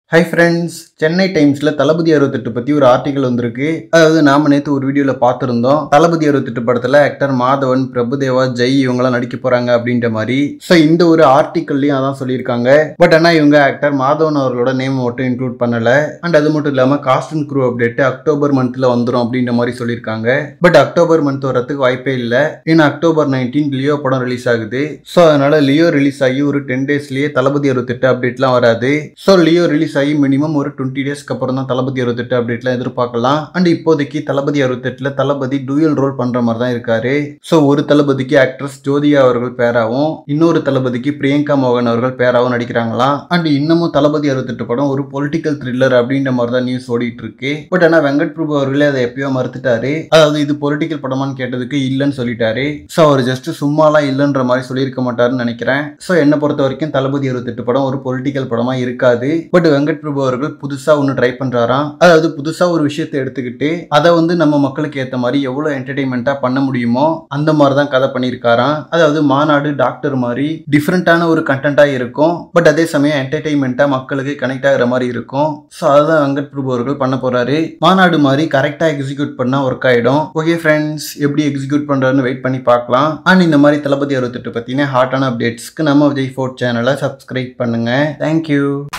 hi friends Chennai டைம்ஸ்ல தளபதி அறுபத்தெட்டு பத்தி ஒரு ஆர்டிகல் வந்திருக்கு அதாவது நாம நேத்து ஒரு வீடியோல பார்த்திருந்தோம் தளபதி அறுபத்தெட்டு படத்துல ஆக்டர் மாதவன் பிரபுதேவா ஜெய் இவங்கெல்லாம் நடிக்க போறாங்க அப்படின்ற மாதிரி ஸோ இந்த ஒரு ஆர்டிக்கல்லையும் அதான் சொல்லியிருக்காங்க பட் ஆனா இவங்க ஆக்டர் மாதவன் அவர்களோட நேம் மட்டும் இன்க்ளூட் பண்ணல அண்ட் அது மட்டும் இல்லாம cast and crew update October மந்த்ல வந்துரும் அப்படின்ற மாதிரி சொல்லியிருக்காங்க பட் அக்டோபர் மந்த் வரதுக்கு வாய்ப்பே இல்லை ஏன்னா அக்டோபர் நைன்டீன் லியோ படம் ரிலீஸ் ஆகுது ஸோ அதனால லியோ ரிலீஸ் ஆகி ஒரு டென் டேஸ்லயே தளபதி அறுபத்தெட்டு அப்டேட்லாம் வராது ஸோ லியோ ரிலீஸ் ஆகி மினிமம் ஒரு டுவெண்ட்டி டேஸ்க்கு அப்புறம் தான் தளபதி அறுபத்தெட்டு அப்டேட்லாம் எதிர்பார்க்கலாம் அண்ட் இப்போதைக்கு தளபதி அறுபத்தெட்டுல தளபதி டூயல் ரோல் பண்ற மாதிரி தான் இருக்காரு ஸோ ஒரு தளபதிக்கு ஆக்ட்ரஸ் ஜோதியா அவர்கள் பேராவும் இன்னொரு தளபதிக்கு பிரியங்கா மோகன் அவர்கள் பேராவும் நடிக்கிறாங்களாம் அண்ட் இன்னமும் தளபதி அறுபத்தெட்டு படம் ஒரு பொலிட்டிக்கல் த்ரில்லர் அப்படின்ற மாதிரி தான் நியூஸ் ஓடிட்டு இருக்கு பட் ஆனா வெங்கட் பிரபு அவர்களே அதை எப்பயோ மறுத்துட்டாரு அதாவது இது பொலிட்டிக்கல் படமான்னு கேட்டதுக்கு இல்லைன்னு சொல்லிட்டாரு ஸோ அவர் ஜஸ்ட் சும்மாலாம் இல்லைன்ற மாதிரி சொல்லியிருக்க மாட்டாருன்னு நினைக்கிறேன் ஸோ என்னை பொறுத்த வரைக்கும் தளபதி அறுபத்தெட்டு படம் ஒரு பொலிட்டிக்கல் படமா இருக்காது பட் வெங்கட் பிரபு அவர்கள் புதுசா ஒன்று ட்ரை பண்றாராம் அதாவது புதுசா ஒரு விஷயத்தை எடுத்துக்கிட்டு அதை வந்து நம்ம மக்களுக்கு ஏற்ற மாதிரி எவ்வளோ என்டர்டைன்மெண்ட்டா பண்ண முடியுமோ அந்த மாதிரி தான் கதை பண்ணியிருக்காராம் அதாவது மாநாடு டாக்டர் மாதிரி டிஃப்ரெண்ட்டான ஒரு கண்டென்ட்டா இருக்கும் பட் அதே சமயம் என்டர்டைன்மெண்ட்டா மக்களுக்கு கனெக்ட் ஆகிற மாதிரி இருக்கும் ஸோ அதுதான் வெங்கட் பிரபு அவர்கள் பண்ண போறாரு மாநாடு மாதிரி கரெக்டாக எக்ஸிக்யூட் பண்ணா ஒர்க் ஆயிடும் ஓகே ஃப்ரெண்ட்ஸ் எப்படி எக்ஸிக்யூட் பண்றாருன்னு வெயிட் பண்ணி பார்க்கலாம் அண்ட் இந்த மாதிரி தளபதி அறுபத்தெட்டு பத்தின ஹாட்டான அப்டேட்ஸ்க்கு நம்ம விஜய் ஃபோர்ட் சேனலை சப்ஸ்கிரைப் பண்ணுங்க தேங்க்யூ